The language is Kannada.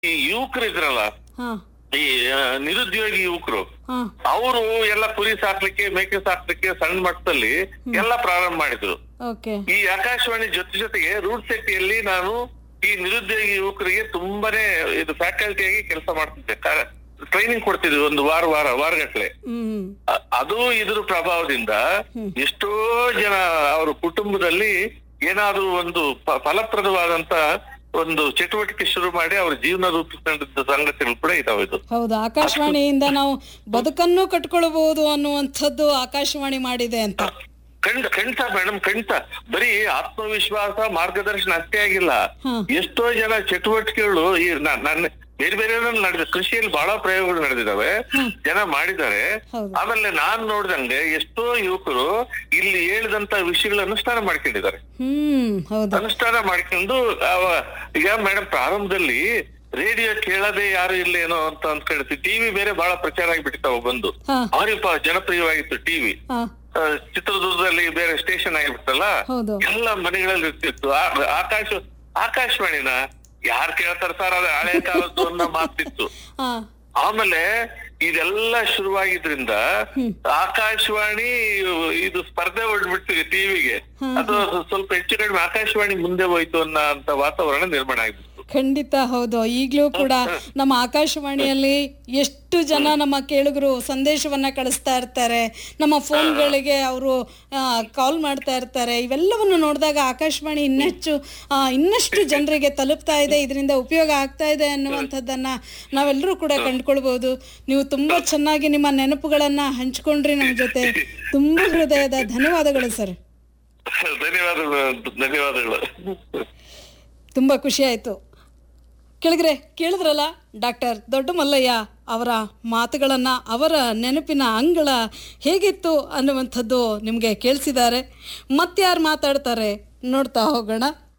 ಈ ಯುವಕರು ಇದ್ರಲ್ಲ ಹಾ ಈ ಆ, ನಿರುದ್ಯೋಗಿ ಯುವಕರು ಹಾ ಅವರು ಎಲ್ಲ ಕುರಿ ಸಾಕ್ಲಿಕ್ಕೆ ಮೇಕೆ ಸಾಕ್ಲಿಕ್ಕೆ ಸಣ್ಣ ಮಟ್ಟದಲ್ಲಿ ಎಲ್ಲ ಪ್ರಾರಂಭ ಮಾಡಿದ್ರು ಓಕೆ ಈ ಆಕಾಶವಾಣಿ ಜೊತೆ ಜೊತೆಗೆ ರೂಟ್ ಸಿಟಿಯಲ್ಲಿ ನಾನು ಈ ನಿರುದ್ಯೋಗಿ ಯುವಕರಿಗೆ ತುಂಬಾನೇ ಇದು ಫ್ಯಾಕಲ್ಟಿಯಾಗಿ ಕೆಲಸ ಮಾಡ್ತಿದ್ದೆ ಟ್ರೈನಿಂಗ್ ಕೊಡ್ತಿದ್ವಿ ಒಂದು ವಾರ ವಾರ ವಾರಗಟ್ಲೆ ಹ್ಮ್ ಅ- ಅದು ಇದ್ರ ಪ್ರಭಾವದಿಂದ ಎಷ್ಟೋ ಜನ ಅವರ ಕುಟುಂಬದಲ್ಲಿ ಏನಾದ್ರೂ ಒಂದು ಫ- ಫಲಪ್ರದವಾದಂತ ಒಂದು ಚಟುವಟಿಕೆ ಶುರು ಮಾಡಿ ಅವ್ರ ಜೀವನ ರೂಪಿಸಿಕೊಂಡಿದ್ದ ಸಂಗತಿಗಳು ಕೂಡ ಇದಾವೆ ಇದು ಹೌದು ಆಕಾಶವಾಣಿಯಿಂದ ನಾವು ಬದುಕನ್ನು ಕಟ್ಕೊಳ್ಬಹುದು ಅನ್ನುವಂಥದ್ದು ಆಕಾಶವಾಣಿ ಮಾಡಿದೆ ಅಂತ ಖಂಡ ಖಂಡಿತ ಮೇಡಮ್ ಖಂಡಿತ ಬರೀ ಆತ್ಮವಿಶ್ವಾಸ ಮಾರ್ಗದರ್ಶನ ಅಷ್ಟೇ ಆಗಿಲ್ಲ ಹಾ. ಎಷ್ಟೋ ಜನ ಚಟುವಟಿಕೆಗಳು ಈ ನ- ನನ್ನ ಬೇರೆ ಬೇರೆ ನಡೆದ ಕೃಷಿಯಲ್ಲಿ ಬಹಳ ಪ್ರಯೋಗಗಳು ನಡೆದಿದಾವೆ ಜನ ಮಾಡಿದ್ದಾರೆ ಹೌದು. ಆಮೇಲೆ ನಾನ್ ನೋಡ್ದಂಗೆ ಎಷ್ಟೋ ಯುವಕರು ಇಲ್ಲಿ ಹೇಳಿದಂತ ವಿಷಯಗಳು ಅನುಷ್ಠಾನ ಮಾಡ್ಕೊಂಡಿದ್ದಾರೆ ಹ್ಮ್ ಹೌದು ಅನುಷ್ಠಾನ ಮಾಡ್ಕೊಂಡು ಅವ- ಈಗ ಮೇಡಮ್ ಪ್ರಾರಂಭದಲ್ಲಿ ರೇಡಿಯೋ ಕೇಳದೆ ಯಾರು ಇಲ್ಲೇನೋ ಅಂತ ಅನ್ಕೊಂಡಿರ್ತೀವಿ ಟಿವಿ ಬೇರೆ ಬಹಳ ಪ್ರಚಾರ ಆಗಿಬಿಟ್ಟಿರ್ತಾವ ಬಂದು ಹಾ. ಭಾರಿ ಪ- ಜನಪ್ರಿಯವಾಗಿತ್ತು ಟಿವಿ ಹಾ ಆ, ಚಿತ್ರದುರ್ಗದಲ್ಲಿ ಬೇರೆ ಸ್ಟೇಷನ್ ಆಗಿಬಿಟ್ಟಲ್ಲ ಹೌದು. ಎಲ್ಲ ಮನೆಗಳಲ್ಲಿ ಇರ್ತಿತ್ತು ಆ- ಆಕಾಶ ಆಕಾಶವಾಣಿನ ಯಾರ್ ಕೇಳ್ತಾರ ಸರ್ ಅದು ಹಳೆ ಕಾಲದ್ದು ಅನ್ನೋ ಮಾತಿತ್ತು ಹಾ ಆಮೇಲೆ ಇದೆಲ್ಲ ಶುರುವಾಗಿದ್ರಿಂದ ಆಕಾಶವಾಣಿ ಇದು ಸ್ಪರ್ಧೆ ಹೊಡ್ಬಿಡ್ತೀವಿ ಟಿವಿಗೆ ಅದು ಸ್ವಲ್ಪ ಹೆಚ್ಚು ಕಡಿಮೆ ಆಕಾಶವಾಣಿ ಮುಂದೆ ಹೋಯ್ತು ಅನ್ನೋ ಅಂತ ವಾತಾವರಣ ನಿರ್ಮಾಣ ಆಗಿತ್ತು ಖಂಡಿತ ಹೌದು ಈಗಲೂ ಕೂಡ ನಮ್ಮ ಆಕಾಶವಾಣಿಯಲ್ಲಿ ಎಷ್ಟು ಜನ ನಮ್ಮ ಕೇಳುಗರು ಸಂದೇಶವನ್ನ ಕಳಿಸ್ತಾ ಇರ್ತಾರೆ ನಮ್ಮ ಫೋನ್ಗಳಿಗೆ ಅವರು ಕಾಲ್ ಮಾಡ್ತಾ ಇರ್ತಾರೆ ಇವೆಲ್ಲವನ್ನು ನೋಡಿದಾಗ ಆಕಾಶವಾಣಿ ಇನ್ನೆಚ್ಚು ಆ, ಇನ್ನಷ್ಟು ಜನರಿಗೆ ತಲುಪ್ತಾ ಇದೆ ಇದರಿಂದ ಉಪಯೋಗ ಆಗ್ತಾ ಇದೆ ಅನ್ನುವಂಥದ್ದನ್ನ ನಾವೆಲ್ಲರೂ ಕೂಡ ಕಂಡುಕೊಳ್ಬಹುದು ನೀವು ತುಂಬಾ ಚೆನ್ನಾಗಿ ನಿಮ್ಮ ನೆನಪುಗಳನ್ನ ಹಂಚ್ಕೊಂಡ್ರಿ ನಮ್ಮ ಜೊತೆ ತುಂಬಾ ಹೃದಯದ ಧನ್ಯವಾದಗಳು ಸರ್ ಧನ್ಯವಾದಗಳು ಧನ್ಯವಾದಗಳು ತುಂಬ ಖುಷಿ ಆಯಿತು ಕೆಳಗರೆ ಕೇಳಿದ್ರಲ್ಲ ಡಾಕ್ಟರ್ ದೊಡ್ಡ ಮಲ್ಲಯ್ಯ ಅವರ ಮಾತುಗಳನ್ನು ಅವರ ನೆನಪಿನ ಅಂಗಳ ಹೇಗಿತ್ತು ಅನ್ನುವಂಥದ್ದು ನಿಮಗೆ ಕೇಳಿಸಿದ್ದಾರೆ ಮತ್ತಾರು ಮಾತಾಡ್ತಾರೆ ನೋಡ್ತಾ ಹೋಗೋಣ